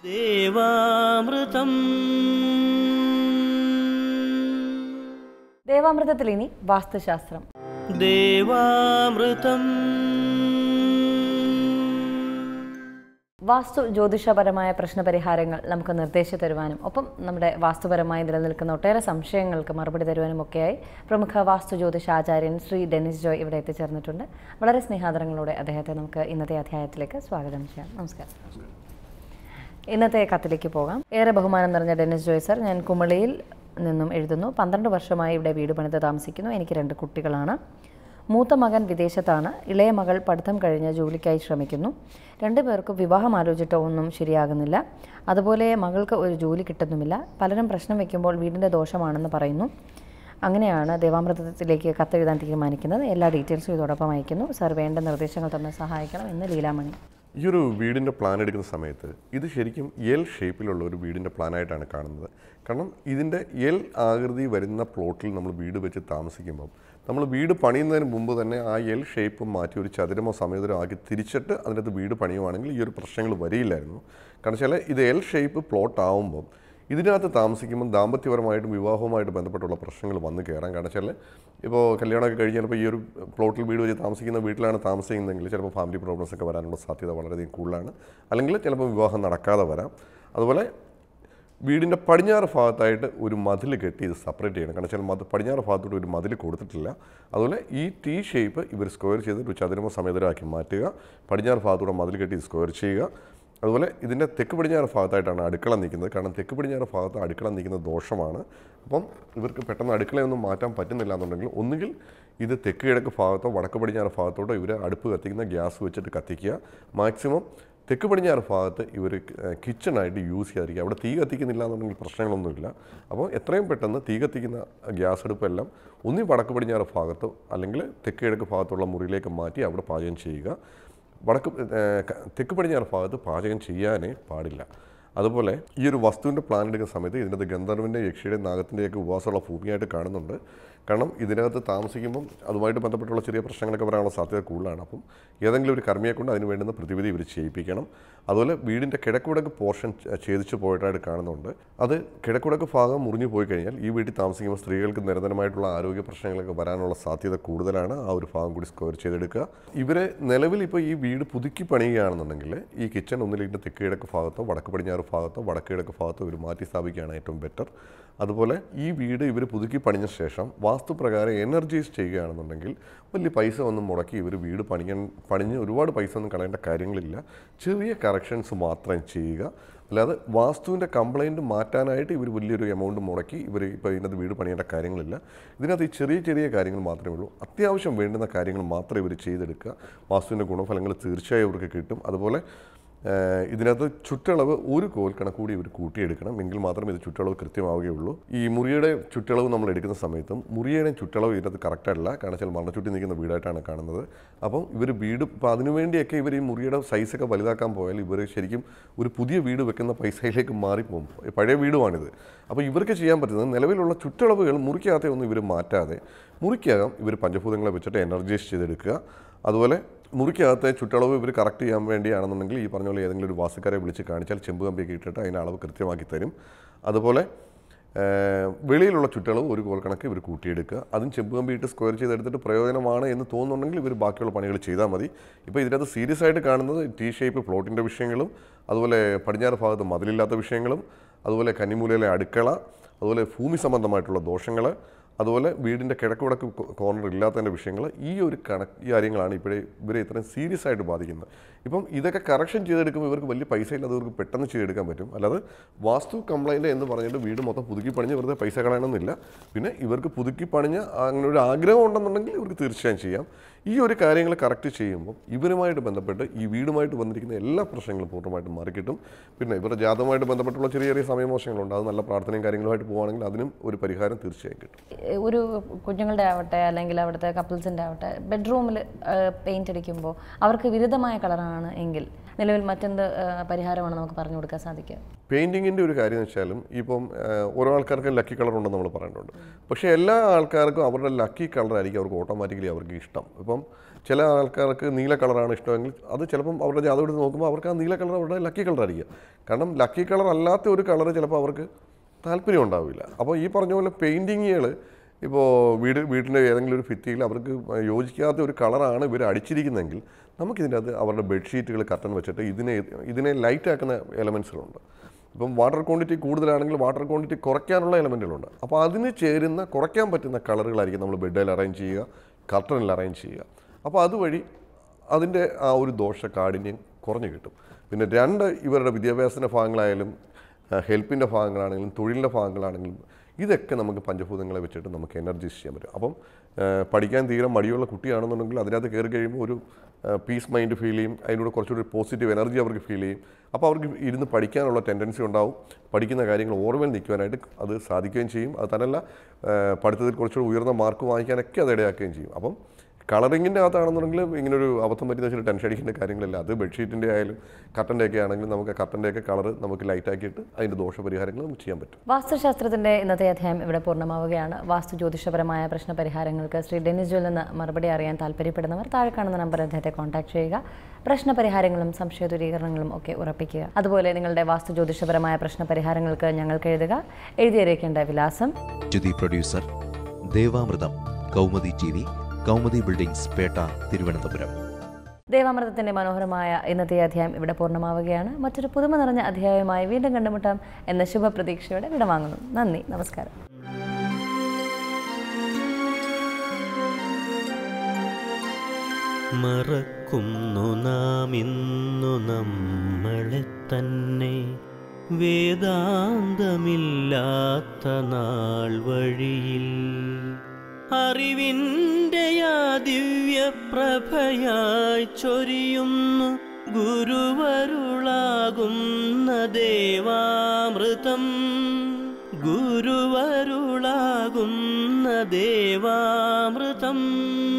ദേവാമൃതം ദേവാമൃതത്തിൽ ഇനി വാസ്തുശാസ്ത്രം ദേവാമൃതം വാസ്തു ജ്യോതിഷപരമായ പ്രശ്നപരിഹാരങ്ങൾ നമുക്ക് നിർദ്ദേശിച്ചു തരുവാനും ഒപ്പം നമ്മുടെ വാസ്തുപരമായി നിലനിൽക്കുന്ന ഒട്ടേറെ സംശയങ്ങൾക്ക് മറുപടി തരുവാനും ഒക്കെയായി പ്രമുഖ വാസ്തു ജ്യോതിഷ ആചാര്യൻ ശ്രീ ഡെനിസ് ജോയ് ഇവിടെ എത്തിച്ചേർന്നിട്ടുണ്ട് വളരെ സ്നേഹാദരങ്ങളോടെ അദ്ദേഹത്തെ നമുക്ക് ഇന്നത്തെ അധ്യായത്തിലേക്ക് സ്വാഗതം ചെയ്യാം നമസ്കാരം ഇന്നത്തെ കത്തിലേക്ക് പോകാം ഏറെ ബഹുമാനം നിറഞ്ഞ ഡെന്നിസ് ജോയ് സർ ഞാൻ കുമളിയിൽ നിന്നും എഴുതുന്നു പന്ത്രണ്ട് വർഷമായി ഇവിടെ വീട് പണിത് താമസിക്കുന്നു എനിക്ക് രണ്ട് കുട്ടികളാണ് മൂത്ത മകൻ വിദേശത്താണ് ഇളയ മകൾ പഠിത്തം കഴിഞ്ഞ് ജോലിക്കായി ശ്രമിക്കുന്നു രണ്ടുപേർക്കും വിവാഹം ആലോചിച്ചിട്ടോ ഒന്നും ശരിയാകുന്നില്ല അതുപോലെ മകൾക്ക് ഒരു ജോലി കിട്ടുന്നുമില്ല പലരും പ്രശ്നം വയ്ക്കുമ്പോൾ വീടിൻ്റെ ദോഷമാണെന്ന് പറയുന്നു അങ്ങനെയാണ് ദേവാമൃതത്തിലേക്ക് കത്തെഴുതാൻ തീരുമാനിക്കുന്നത് എല്ലാ ഡീറ്റെയിൽസും ഇതോടൊപ്പം അയക്കുന്നു സർ വേണ്ട നിർദ്ദേശങ്ങൾ തന്നെ സഹായിക്കണം എന്ന് ലീലാമണി ഈ ഒരു വീടിൻ്റെ പ്ലാൻ എടുക്കുന്ന സമയത്ത് ഇത് ശരിക്കും എൽ ഷേപ്പിലുള്ള ഒരു വീടിൻ്റെ പ്ലാനായിട്ടാണ് കാണുന്നത് കാരണം ഇതിൻ്റെ എൽ ആകൃതി വരുന്ന പ്ലോട്ടിൽ നമ്മൾ വീട് വെച്ച് താമസിക്കുമ്പം നമ്മൾ വീട് പണിയുന്നതിന് മുമ്പ് തന്നെ ആ എൽ ഷേപ്പ് മാറ്റി ഒരു ചതുരമോ സമയതരോ ആക്കി തിരിച്ചിട്ട് അതിനകത്ത് വീട് പണിയുവാണെങ്കിൽ ഈ ഒരു പ്രശ്നങ്ങൾ വരിയില്ലായിരുന്നു കാരണം വെച്ചാൽ ഇത് എൽ ഷേപ്പ് പ്ലോട്ട് ആവുമ്പം ഇതിനകത്ത് താമസിക്കുമ്പോൾ ദാമ്പത്യപരമായിട്ടും വിവാഹവുമായിട്ട് ബന്ധപ്പെട്ടുള്ള പ്രശ്നങ്ങൾ വന്ന് കയറാൻ കാരണം വെച്ചാൽ ഇപ്പോൾ കല്യാണമൊക്കെ കഴിഞ്ഞ് ചിലപ്പോൾ ഈ ഒരു പ്ലോട്ടിൽ വീട് വെച്ച് താമസിക്കുന്ന വീട്ടിലാണ് താമസിക്കുന്നതെങ്കിൽ ചിലപ്പോൾ ഫാമിലി പ്രോബ്ലംസ് ഒക്കെ വരാനുള്ള സാധ്യത വളരെയധികം കൂടുതലാണ് അല്ലെങ്കിൽ ചിലപ്പോൾ വിവാഹം നടക്കാതെ വരാം അതുപോലെ വീടിൻ്റെ പടിഞ്ഞാറ് ഭാഗത്തായിട്ട് ഒരു മതിൽ കെട്ടി ഇത് സെപ്പറേറ്റ് ചെയ്യണം കാരണം വെച്ചാൽ മത് പടിഞ്ഞാറ് ഭാഗത്തോട്ട് ഒരു മതിൽ കൊടുത്തിട്ടില്ല അതുപോലെ ഈ ടി ഷേപ്പ് ഇവർ സ്ക്വയർ ചെയ്ത് ഒരു ചതുരമ സമേതരമാക്കി മാറ്റുക പടിഞ്ഞാറ് ഭാഗത്തൂടെ മതിൽ കെട്ടി സ്ക്വയർ ചെയ്യുക അതുപോലെ ഇതിൻ്റെ തെക്ക് പടിഞ്ഞാറ് ഭാഗത്തായിട്ടാണ് അടുക്കള നിൽക്കുന്നത് കാരണം തെക്ക് പടിഞ്ഞാറ് ഭാഗത്ത് അടുക്കള നിൽക്കുന്നത് ദോഷമാണ് അപ്പം ഇവർക്ക് പെട്ടെന്ന് അടുക്കളയൊന്നും മാറ്റാൻ പറ്റുന്നില്ല എന്നുണ്ടെങ്കിൽ ഒന്നുകിൽ ഇത് തെക്ക് കിഴക്ക് ഭാഗത്തോ വടക്ക് പടിഞ്ഞാറ് ഭാഗത്തോട്ടോ ഇവർ അടുപ്പ് കത്തിക്കുന്ന ഗ്യാസ് വെച്ചിട്ട് കത്തിക്കുക മാക്സിമം തെക്ക് പടിഞ്ഞാറ് ഭാഗത്ത് ഇവർ കിച്ചണായിട്ട് യൂസ് ചെയ്യാതിരിക്കുക അവിടെ തീ കത്തിക്കുന്നില്ല എന്നുണ്ടെങ്കിൽ പ്രശ്നങ്ങളൊന്നുമില്ല അപ്പോൾ എത്രയും പെട്ടെന്ന് തീ കത്തിക്കുന്ന ഗ്യാസ് അടുപ്പെല്ലാം ഒന്നി വടക്ക് പടിഞ്ഞാറ് ഭാഗത്തോ അല്ലെങ്കിൽ തെക്ക് കിഴക്ക് ഭാഗത്തുള്ള മുറിയിലേക്ക് മാറ്റി അവിടെ പാചകം ചെയ്യുക വടക്ക് ഏഹ്, ക- തെക്ക് പടിഞ്ഞാറ് ഭാഗത്ത് പാചകം ചെയ്യാനേ പാടില്ല അതുപോലെ ഈ ഒരു വസ്തുവിൻ്റെ പ്ലാൻ എടുക്കുന്ന സമയത്ത് ഇതിനകത്ത് ഗന്ധർവിൻ്റെ യക്ഷിയുടെ നാഗത്തിൻ്റെയൊക്കെ ഉപവാസമുള്ള ഭൂമിയായിട്ട് കാണുന്നുണ്ട് കാരണം ഇതിനകത്ത് താമസിക്കുമ്പം അതുമായിട്ട് ബന്ധപ്പെട്ടുള്ള ചെറിയ പ്രശ്നങ്ങളൊക്കെ വരാനുള്ള സാധ്യത കൂടുതലാണ് അപ്പം ഏതെങ്കിലും ഒരു കർമ്മിയെ കൊണ്ട് അതിന് വേണ്ടുന്ന പ്രതിവിധി ഇവർ ചെയ്യിപ്പിക്കണം അതുപോലെ വീടിൻ്റെ കിഴക്കുടക്ക് പോർഷൻ ഛേദിച്ച് പോയിട്ടായിട്ട് കാണുന്നുണ്ട് അത് കിഴക്കുടക്ക് ഭാഗം മുറിഞ്ഞു പോയി കഴിഞ്ഞാൽ ഈ വീട്ടിൽ താമസിക്കുമ്പോൾ സ്ത്രീകൾക്ക് നിരന്തരമായിട്ടുള്ള ആരോഗ്യ പ്രശ്നങ്ങളൊക്കെ വരാനുള്ള സാധ്യത കൂടുതലാണ് ആ ഒരു ഭാഗം കൂടി സ്ക്വയർ ചെയ്തെടുക്കുക ഇവരെ നിലവിൽ ഇപ്പോൾ ഈ വീട് പുതുക്കി പണിയുകയാണെന്നുണ്ടെങ്കിൽ ഈ കിച്ചൺ ഒന്നിലേക്ക് തെക്ക് കിഴക്ക് ഭാഗത്തോ വടക്ക് പടിഞ്ഞാറ് ഭാഗത്തോ വടക്ക് കിഴക്ക് ഭാഗത്തോ ഇവർ മാറ്റി സ്ഥാപിക്കുകയാണ് ഏറ്റവും ബെറ്റർ അതുപോലെ ഈ വീട് ഇവർ പുതുക്കി പണിഞ്ഞ ശേഷം വാസ്തുപ്രകാരം എനർജൈസ് ചെയ്യുകയാണെന്നുണ്ടെങ്കിൽ വലിയ പൈസ ഒന്നും മുടക്കി ഇവർ വീട് പണിയാൻ പണിഞ്ഞ് ഒരുപാട് പൈസ ഒന്നും കളയേണ്ട കാര്യങ്ങളില്ല ചെറിയ കറക്ഷൻസ് മാത്രം ചെയ്യുക അല്ലാതെ വാസ്തുവിൻ്റെ കംപ്ലൈൻറ്റ് മാറ്റാനായിട്ട് ഇവർ വലിയൊരു എമൗണ്ട് മുടക്കി ഇവർ ഇപ്പോൾ ഇതിനകത്ത് വീട് പണിയേണ്ട കാര്യങ്ങളില്ല ഇതിനകത്ത് ഈ ചെറിയ ചെറിയ കാര്യങ്ങൾ മാത്രമേ ഉള്ളൂ അത്യാവശ്യം വേണ്ടുന്ന കാര്യങ്ങൾ മാത്രം ഇവർ ചെയ്തെടുക്കുക വാസ്തുവിൻ്റെ ഗുണഫലങ്ങൾ തീർച്ചയായും ഇവർക്ക് കിട്ടും അതുപോലെ ഏഹ് ഇതിനകത്ത് ചുറ്റളവ് ഒരു കോൽ കണക്കൂടി ഇവർ കൂട്ടിയെടുക്കണം എങ്കിൽ മാത്രമേ ഇത് ചുറ്റളവ് കൃത്യമാവുകയുള്ളൂ ഈ മുറിയുടെ ചുറ്റളവ് നമ്മൾ എടുക്കുന്ന സമയത്തും മുറിയുടെയും ചുറ്റളവ് ഇതിനകത്ത് കറക്റ്റല്ല കാരണം വെച്ചാൽ മരണച്ചുറ്റി നിൽക്കുന്ന വീടായിട്ടാണ് കാണുന്നത് അപ്പം ഇവർ വീട് ഇപ്പം അതിനുവേണ്ടിയൊക്കെ ഇവർ ഈ മുറിയുടെ സൈസൊക്കെ വലുതാക്കാൻ പോയാൽ ഇവർ ശരിക്കും ഒരു പുതിയ വീട് വെക്കുന്ന പൈസയിലേക്ക് മാറിപ്പോകും പഴയ വീടുമാണിത് അപ്പോൾ ഇവർക്ക് ചെയ്യാൻ പറ്റുന്നത് നിലവിലുള്ള ചുറ്റളവുകൾ മുറിക്കകത്തെ ഒന്നും ഇവർ മാറ്റാതെ മുറിക്കകം ഇവർ പഞ്ചഭൂതങ്ങളെ വെച്ചിട്ട് എനർജൈസ് ചെയ്തെടുക്കുക അതുപോലെ മുറിക്കകത്തെ ചുറ്റളവ് ഇവർ കറക്റ്റ് ചെയ്യാൻ വേണ്ടിയാണെന്നുണ്ടെങ്കിൽ ഈ പറഞ്ഞ പോലെ ഏതെങ്കിലും ഒരു വാസുക്കാരെ വിളിച്ച് കാണിച്ചാൽ ചെമ്പ് കമ്പിയൊക്കെ ഇട്ടിട്ട് അതിൻ്റെ അളവ് കൃത്യമാക്കി തരും അതുപോലെ ഏഹ്, വെളിയിലുള്ള ചുറ്റളവ് ഒരു കോൽ കണക്ക് ഇവർ കൂട്ടിയെടുക്കുക അതും ചെമ്പ് കമ്പി ഇട്ട് സ്ക്വയർ ചെയ്തെടുത്തിട്ട് പ്രയോജനമാണ് എന്ന് തോന്നുന്നുണ്ടെങ്കിൽ ഇവർ ബാക്കിയുള്ള പണികൾ ചെയ്താൽ മതി ഇപ്പോൾ ഇതിനകത്ത് സീരിയസ് ആയിട്ട് കാണുന്നത് ടി ഷേപ്പ് പ്ലോട്ടിൻ്റെ വിഷയങ്ങളും അതുപോലെ പടിഞ്ഞാറ് ഭാഗത്ത് മതിലില്ലാത്ത വിഷയങ്ങളും അതുപോലെ കന്നിമൂലയിലെ അടുക്കള അതുപോലെ ഭൂമി സംബന്ധമായിട്ടുള്ള ദോഷങ്ങൾ അതുപോലെ വീടിൻ്റെ കിഴക്ക് വടക്ക് കോർണർ ഇല്ലാത്തതിൻ്റെ വിഷയങ്ങൾ ഈ ഒരു കണക്ക് ഈ കാര്യങ്ങളാണ് ഇപ്പോഴേ ഇവരെ ഇത്രയും സീരിയസ് ആയിട്ട് ബാധിക്കുന്നത് ഇപ്പം ഇതൊക്കെ കറക്ഷൻ ചെയ്തെടുക്കുമ്പോൾ ഇവർക്ക് വലിയ പൈസ ഇല്ലാതെ ഇവർക്ക് പെട്ടെന്ന് ചെയ്തെടുക്കാൻ പറ്റും അല്ലാതെ വാസ്തു കംപ്ലൈൻറ്റ് എന്ന് പറഞ്ഞിട്ട് വീട് മൊത്തം പുതുക്കി പണിഞ്ഞ് വെറുതെ പൈസ കളയണമെന്നില്ല പിന്നെ ഇവർക്ക് പുതുക്കി പണിഞ്ഞ അങ്ങനെ ഒരു ആഗ്രഹം ഉണ്ടെന്നുണ്ടെങ്കിൽ ഇവർക്ക് തീർച്ചയായും ചെയ്യാം ഈ ഒരു കാര്യങ്ങൾ കറക്റ്റ് ചെയ്യുമ്പോൾ ഇവരുമായിട്ട് ബന്ധപ്പെട്ട് ഈ വീടുമായിട്ട് വന്നിരിക്കുന്ന എല്ലാ പ്രശ്നങ്ങളും പൂർണ്ണമായിട്ടും മാറിക്കിട്ടും പിന്നെ ഇവരുടെ ജാതകമായിട്ട് ബന്ധപ്പെട്ടുള്ള ചെറിയ ചെറിയ സമയമോശങ്ങളുണ്ട് അത് നല്ല പ്രാർത്ഥനയും കാര്യങ്ങളുമായിട്ട് പോവുകയാണെങ്കിൽ അതിനും ഒരു പരിഹാരം തീർച്ചയായും കിട്ടും ഒരു കുഞ്ഞുങ്ങളുടെ ആവട്ടെ അല്ലെങ്കിൽ അവിടുത്തെ കപ്പിൾസിൻ്റെ ആവട്ടെ ബെഡ്റൂമിൽ പെയിന്റ് അടിക്കുമ്പോൾ അവർക്ക് വിരുദ്ധമായ കളറാണ് എങ്കിൽ നിലവിൽ മറ്റെന്ത് ആ, പരിഹാരമാണ് നമുക്ക് പറഞ്ഞു കൊടുക്കാൻ സാധിക്കുക പെയിൻറ്റിങ്ങിൻ്റെ ഒരു കാര്യം എന്ന് വെച്ചാലും ഇപ്പം ഏഹ്, ഓരോ ആൾക്കാർക്ക് ലക്കി കളർ ഉണ്ടെന്ന് നമ്മൾ പറയുന്നുണ്ട് പക്ഷേ എല്ലാ ആൾക്കാർക്കും അവരുടെ ലക്കി കളർ ആയിരിക്കും അവർക്ക് ഓട്ടോമാറ്റിക്കലി അവർക്ക് ഇഷ്ടം ഇപ്പം ചില ആൾക്കാർക്ക് നീല കളറാണ് ഇഷ്ടമെങ്കിൽ അത് ചിലപ്പം അവരുടെ ജാതകം എടുത്ത് നോക്കുമ്പോൾ അവർക്ക് ആ നീല കളർ അവരുടെ ലക്കി കളർ ആയിരിക്കും കാരണം ലക്കി കളർ അല്ലാത്ത ഒരു കളർ ചിലപ്പോൾ അവർക്ക് താല്പര്യം ഉണ്ടാവില്ല അപ്പോൾ ഈ പറഞ്ഞ പോലെ പെയിൻറ്റിങ്ങുകൾ ഇപ്പോൾ വീട് വീട്ടിൻ്റെ ഏതെങ്കിലും ഒരു ഭിത്തിയിൽ അവർക്ക് യോജിക്കാത്ത ഒരു കളറാണ് ഇവർ അടിച്ചിരിക്കുന്നതെങ്കിൽ നമുക്കിതിൻ്റെ അകത്ത് അവരുടെ ബെഡ്ഷീറ്റുകൾ കർട്ടൻ വെച്ചിട്ട് ഇതിനെ ഇതിനെ ലൈറ്റ് ആക്കുന്ന എലമെൻസുകളുണ്ട് ഇപ്പം വാട്ടർ ക്വാണ്ടിറ്റി കൂടുതലാണെങ്കിൽ വാട്ടർ ക്വാണ്ടിറ്റി കുറയ്ക്കാനുള്ള എലമെൻറ്റുകളുണ്ട് അപ്പോൾ അതിന് ചേരുന്ന കുറയ്ക്കാൻ പറ്റുന്ന കളറുകളായിരിക്കും നമ്മൾ ബെഡിൽ അറേഞ്ച് ചെയ്യുക കർട്ടനിൽ അറേഞ്ച് ചെയ്യുക അപ്പോൾ അതുവഴി അതിൻ്റെ ആ ഒരു ദോഷ കാഠിന്യം കുറഞ്ഞു കിട്ടും പിന്നെ രണ്ട് ഇവരുടെ വിദ്യാഭ്യാസത്തിൻ്റെ ഭാഗങ്ങളായാലും ഹെൽപ്പിൻ്റെ ഭാഗങ്ങളാണെങ്കിലും തൊഴിലിൻ്റെ ഭാഗങ്ങളാണെങ്കിലും ഇതൊക്കെ നമുക്ക് പഞ്ചഭൂതങ്ങളെ വെച്ചിട്ട് നമുക്ക് എനർജൈസ് ചെയ്യാൻ പറ്റും അപ്പം ആ, പഠിക്കാൻ തീരെ മടിയുള്ള കുട്ടിയാണെന്നുണ്ടെങ്കിൽ അതിനകത്ത് കയറി കഴിയുമ്പോൾ ഒരു പീസ് മൈൻഡ് ഫീൽ ചെയ്യും അതിനോട് കുറച്ചുകൂടി പോസിറ്റീവ് എനർജി അവർക്ക് ഫീൽ ചെയ്യും അപ്പോൾ അവർക്ക് ഇരുന്ന് പഠിക്കാനുള്ള ടെൻഡൻസി ഉണ്ടാവും പഠിക്കുന്ന കാര്യങ്ങൾ ഓർമ്മയിൽ നിൽക്കുവാനായിട്ട് അത് സാധിക്കുകയും ചെയ്യും അത് തന്നെയല്ല ആ, പഠിത്തത്തിൽ കുറച്ചുകൂടി ഉയർന്ന മാർക്ക് വാങ്ങിക്കാനൊക്കെ അത് ഇടയാക്കുകയും ചെയ്യും അപ്പം കളറിങ്ങിൻ്റെ അകത്താണെന്നുണ്ടെങ്കിൽ ഇങ്ങനൊരു അബദ്ധം പറ്റുന്ന വെച്ചിട്ട് ടെൻഷൻ അടിക്കേണ്ട കാര്യങ്ങളില്ല അത് ബെഡ്ഷീറ്റിൻ്റെ ആയാലും കട്ടൻ്റെ ഒക്കെ ആണെങ്കിലും നമുക്ക് കട്ടൻ്റെ ഒക്കെ കളർ നമുക്ക് ലൈറ്റ് ആക്കിയിട്ട് അതിൻ്റെ ദോഷപരിഹാരങ്ങൾ നമുക്ക് ചെയ്യാൻ പറ്റും വാസ്തുശാസ്ത്രത്തിന്റെ ഇന്നത്തെ അധ്യായം ഇവിടെ പൂർണ്ണമാവുകയാണ് വാസ്തു ജ്യോതിഷപരമായ പ്രശ്ന പരിഹാരങ്ങൾക്ക് ശ്രീ ഡെനിസിൽ നിന്ന് മറുപടി അറിയാൻ താല്പര്യപ്പെടുന്നവർ താഴെ കാണുന്ന നമ്പർ അദ്ദേഹത്തെ കോൺടാക്ട് ചെയ്യുക പ്രശ്ന പരിഹാരങ്ങളും സംശയ ദൂരീകരണങ്ങളും ഒക്കെ ഉറപ്പിക്കുക അതുപോലെ നിങ്ങളുടെ വാസ്തു ജ്യോതിഷപരമായ പ്രശ്ന പരിഹാരങ്ങൾക്ക് ഞങ്ങൾക്ക് എഴുതുക എഴുതിയറിയിക്കേണ്ട വിലാസം ജ്യുതി producer Devamritham Kaumudi T V Kaumudi buildings Pettah Thiruvananthapuram ദേവാമൃതത്തിന്റെ മനോഹരമായ ഇന്നത്തെ അധ്യായം ഇവിടെ പൂർണ്ണമാവുകയാണ് മറ്റൊരു പുതുമ നിറഞ്ഞ അധ്യായവുമായി വീണ്ടും കണ്ടുമുട്ടാം എന്ന ശുഭപ്രതീക്ഷയോടെ വിടവാങ്ങുന്നു നന്ദി നമസ്കാരം മറക്കുന്നു നാം ഇന്നു നമ്മളെ തന്നെ വേദാന്തമില്ലാത്ത നാൾ വഴിയിൽ അറിവിൻ്റെ ആ ദിവ്യപ്രഭയായി ചൊരിയുന്നു ഗുരുവരുളാകുന്ന ദേവാമൃതം ഗുരുവരുളാകുന്ന ദേവാമൃതം